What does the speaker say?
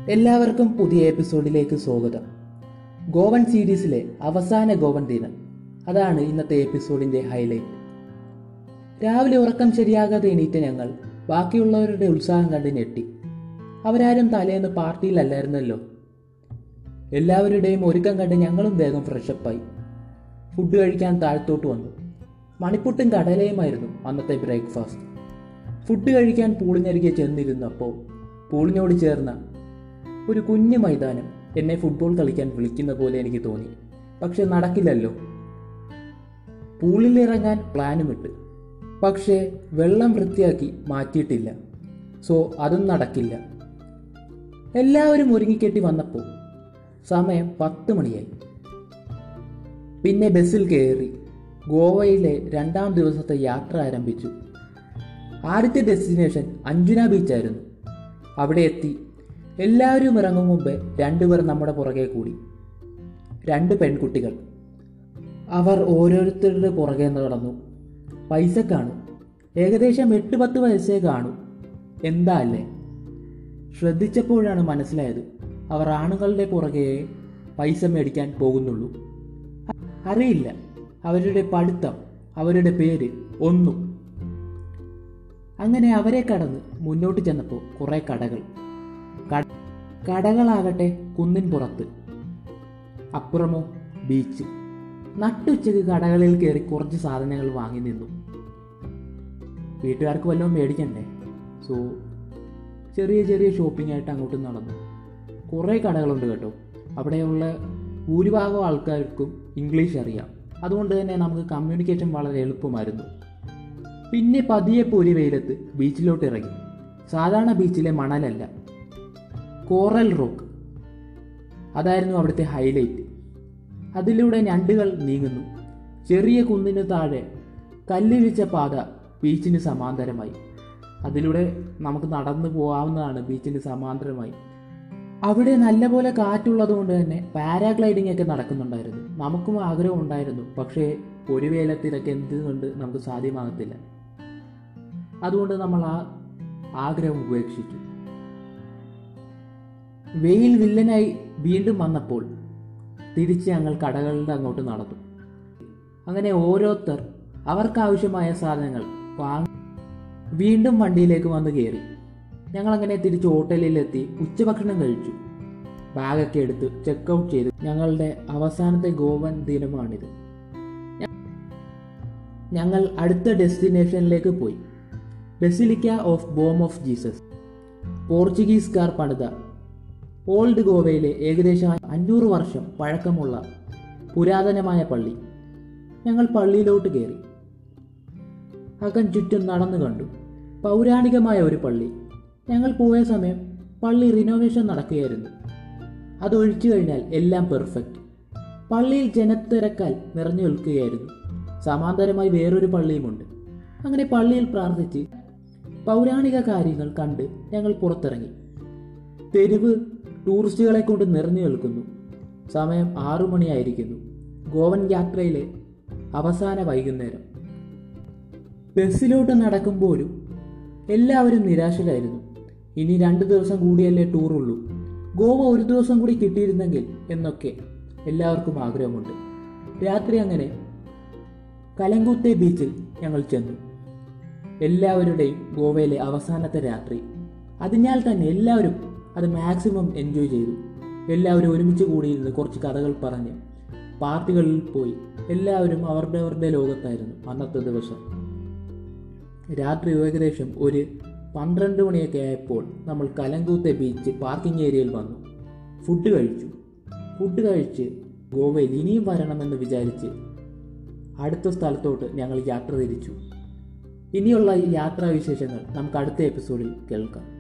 എല്ലാവർക്കും പുതിയ എപ്പിസോഡിലേക്ക് സ്വാഗതം ഗോവൻ സീരീസിലെ അവസാന ഗോവൻ ദിനം അതാണ് ഇന്നത്തെ എപ്പിസോഡിന്റെ ഹൈലൈറ്റ് രാവിലെ ഉറക്കം ശരിയാകാതെ എണീറ്റ ഞങ്ങൾ ബാക്കിയുള്ളവരുടെ ഉത്സാഹം കണ്ട് ഞെട്ടി അവരാരും തലേന്ന് പാർട്ടിയിലല്ലായിരുന്നല്ലോ എല്ലാവരുടെയും ഒരുക്കം കണ്ട് ഞങ്ങളും വേഗം ഫ്രഷപ്പായി ഫുഡ് കഴിക്കാൻ താഴത്തോട്ട് വന്നു മണിപ്പുട്ടും കടലയുമായിരുന്നു അന്നത്തെ ബ്രേക്ക്ഫാസ്റ്റ് ഫുഡ് കഴിക്കാൻ പൂളിനരികെ ചെന്നിരുന്നപ്പോൾ പൂളിനോട് ചേർന്ന ഒരു കുഞ്ഞു മൈതാനം എന്നെ ഫുട്ബോൾ കളിക്കാൻ വിളിക്കുന്ന പോലെ എനിക്ക് തോന്നി പക്ഷെ നടക്കില്ലല്ലോ പൂളിലിറങ്ങാൻ പ്ലാനുമിട്ട് പക്ഷേ വെള്ളം വൃത്തിയാക്കി മാറ്റിയിട്ടില്ല സോ അതും നടക്കില്ല എല്ലാവരും ഒരുങ്ങിക്കെട്ടി വന്നപ്പോൾ സമയം പത്ത് മണിയായി പിന്നെ ബസ്സിൽ കയറി ഗോവയിലെ രണ്ടാം ദിവസത്തെ യാത്ര ആരംഭിച്ചു ആദ്യത്തെ ഡെസ്റ്റിനേഷൻ അഞ്ജുന ബീച്ചായിരുന്നു അവിടെ എത്തി എല്ലാവരും ഇറങ്ങും മുമ്പേ രണ്ടുപേർ നമ്മുടെ പുറകെ കൂടി രണ്ട് പെൺകുട്ടികൾ അവർ ഓരോരുത്തരുടെ പുറകെ നടന്നു പൈസ കാണും ഏകദേശം എട്ട് പത്ത് വയസ്സേ കാണൂ എന്താ അല്ലേ ശ്രദ്ധിച്ചപ്പോഴാണ് മനസ്സിലായത് അവർ ആണുങ്ങളുടെ പുറകെ പൈസ മേടിക്കാൻ പോകുന്നുള്ളൂ അറിയില്ല അവരുടെ പഠിത്തം അവരുടെ പേര് ഒന്നും അങ്ങനെ അവരെ കടന്ന് മുന്നോട്ട് ചെന്നപ്പോൾ കുറേ കടകൾ കട- കടകളാകട്ടെ കുന്നിൻ പുറത്ത് അപ്പുറമോ ബീച്ച് നട്ടുച്ചയ്ക്ക് കടകളിൽ കയറി കുറച്ച് സാധനങ്ങൾ വാങ്ങി നിന്നു വീട്ടുകാർക്ക് വല്ലതും മേടിക്കണ്ടേ സോ ചെറിയ ചെറിയ ഷോപ്പിംഗ് ആയിട്ട് അങ്ങോട്ട് നടന്നു കുറേ കടകളുണ്ട് കേട്ടോ അവിടെയുള്ള ഭൂരിഭാഗം ആൾക്കാർക്കും ഇംഗ്ലീഷ് അറിയാം അതുകൊണ്ട് തന്നെ നമുക്ക് കമ്മ്യൂണിക്കേഷൻ വളരെ എളുപ്പമായിരുന്നു പിന്നെ പതിയെ പൊരി വെയിലത്ത് ബീച്ചിലോട്ട് ഇറങ്ങി സാധാരണ ബീച്ചിലെ മണലല്ല കോറൽ റോക്ക് അതായിരുന്നു അവിടുത്തെ ഹൈലൈറ്റ് അതിലൂടെ ഞണ്ടുകൾ നീങ്ങുന്നു ചെറിയ കുന്നിന് താഴെ കല്ലിഴിച്ച പാത ബീച്ചിന് സമാന്തരമായി അതിലൂടെ നമുക്ക് നടന്നു പോകാവുന്നതാണ് ബീച്ചിന് സമാന്തരമായി അവിടെ നല്ലപോലെ കാറ്റുള്ളത് കൊണ്ട് തന്നെ പാരാഗ്ലൈഡിംഗ് ഒക്കെ നടക്കുന്നുണ്ടായിരുന്നു നമുക്കും ആഗ്രഹം ഉണ്ടായിരുന്നു പക്ഷേ ഒരു വേലത്തിലൊക്കെ എന്തുകൊണ്ട് നമുക്ക് സാധ്യമാകത്തില്ല അതുകൊണ്ട് നമ്മൾ ആ ആഗ്രഹം ഉപേക്ഷിച്ചു വെയിൽ വില്ലനായി വീണ്ടും വന്നപ്പോൾ തിരിച്ച് ഞങ്ങൾ കടകളുടെ അങ്ങോട്ട് നടന്നു അങ്ങനെ ഓരോരുത്തർ അവർക്കാവശ്യമായ സാധനങ്ങൾ വാങ്ങി വീണ്ടും വണ്ടിയിലേക്ക് വന്ന് കയറി ഞങ്ങളങ്ങനെ തിരിച്ച് ഹോട്ടലിലെത്തി ഉച്ചഭക്ഷണം കഴിച്ചു ബാഗൊക്കെ എടുത്ത് ചെക്ക് ഔട്ട് ചെയ്തു ഞങ്ങളുടെ അവസാനത്തെ ഗോവൻ ദിനമാണിത് ഞ- ഞങ്ങൾ അടുത്ത ഡെസ്റ്റിനേഷനിലേക്ക് പോയി basilica of Bom of Jesus പോർച്ചുഗീസുകാർ പണിത ഓൾഡ് ഗോവയിലെ ഏകദേശം അഞ്ഞൂറ് വർഷം പഴക്കമുള്ള പുരാതനമായ പള്ളി ഞങ്ങൾ പള്ളിയിലോട്ട് കയറി അകം ചുറ്റും നടന്നു കണ്ടു പൗരാണികമായ ഒരു പള്ളി ഞങ്ങൾ പോയ സമയം പള്ളി റിനോവേഷൻ നടക്കുകയായിരുന്നു അതൊഴിച്ചു കഴിഞ്ഞാൽ എല്ലാം പെർഫെക്റ്റ് പള്ളിയിൽ ജനത്തിരക്കാൽ നിറഞ്ഞു നിൽക്കുകയായിരുന്നു സമാന്തരമായി വേറൊരു പള്ളിയുമുണ്ട് അങ്ങനെ പള്ളിയിൽ പ്രാർത്ഥിച്ച് പൗരാണിക കാര്യങ്ങൾ കണ്ട് ഞങ്ങൾ പുറത്തിറങ്ങി തെരുവ് ടൂറിസ്റ്റുകളെ കൊണ്ട് നിറഞ്ഞു നിൽക്കുന്നു സമയം ആറു മണിയായിരിക്കുന്നു ഗോവൻ യാത്രയിലെ അവസാന വൈകുന്നേരം ബസ്സിലോട്ട് നടക്കുമ്പോഴും എല്ലാവരും നിരാശരായിരുന്നു ഇനി രണ്ട് ദിവസം കൂടിയല്ലേ ടൂറുള്ളൂ ഗോവ ഒരു ദിവസം കൂടി കിട്ടിയിരുന്നെങ്കിൽ എന്നൊക്കെ എല്ലാവർക്കും ആഗ്രഹമുണ്ട് രാത്രി അങ്ങനെ കലങ്കുത്തെ ബീച്ചിൽ ഞങ്ങൾ ചെന്നു എല്ലാവരുടെയും ഗോവയിലെ അവസാനത്തെ രാത്രി അതിനാൽ തന്നെ എല്ലാവരും അത് മാക്സിമം എൻജോയ് ചെയ്തു എല്ലാവരും ഒരുമിച്ച് കൂടിയിരുന്ന് കുറച്ച് കഥകൾ പറഞ്ഞ് പാർട്ടികളിൽ പോയി എല്ലാവരും അവരുടെ അവരുടെ ലോകത്തായിരുന്നു അന്നത്തെ ദിവസം രാത്രി ഏകദേശം ഒരു പന്ത്രണ്ട് മണിയൊക്കെ ആയപ്പോൾ നമ്മൾ കലങ്കൂത്തെ ബീച്ച് പാർക്കിംഗ് ഏരിയയിൽ വന്നു ഫുഡ് കഴിച്ചു ഫുഡ് കഴിച്ച് ഗോവയിൽ ഇനിയും വരണമെന്ന് വിചാരിച്ച് അടുത്ത സ്ഥലത്തോട്ട് ഞങ്ങൾ യാത്ര തിരിച്ചു ഇനിയുള്ള യാത്രാവിശേഷങ്ങൾ നമുക്ക് അടുത്ത എപ്പിസോഡിൽ കേൾക്കാം